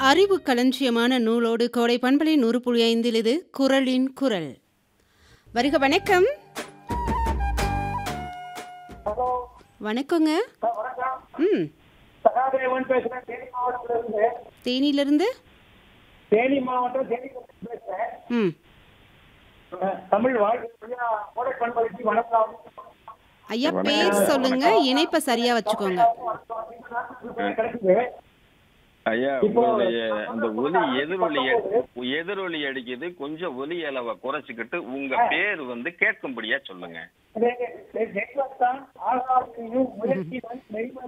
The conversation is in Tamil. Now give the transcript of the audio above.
அறிவு களஞ்சியமான நூலோடு கோடை பண்பலை நூறு புள்ளி ஐந்தில் இது குரலின் குரல் வருக வணக்கம் ஹலோ வணக்கங்க சார் வணக்கம் ம் சகாதேவன் பேசுறேன் தேனி மாவட்டத்துல இருந்து தேனியிலிருந்து தேனி மாவட்டம் தேனி பேசுறேன் ம் அஹ், தமிழ் வாழ்க்கை கோடை பண்பளிக்கு வணக்கம் ஐயா பேர் சொல்லுங்க இணைப்பை சரியா வச்சுக்கோங்க கிடைக்குது ஐயா உங்களுடைய அந்த ஒலி எதிரொலி அடி- எதிரொலி அடிக்குது கொஞ்சம் ஒலி அளவை குறைச்சிக்கிட்டு உங்க பேர் வந்து கேட்கும்படியா சொல்லுங்க தெய்வத்தான் ஆகாமையும் முயற்சி மெய்ம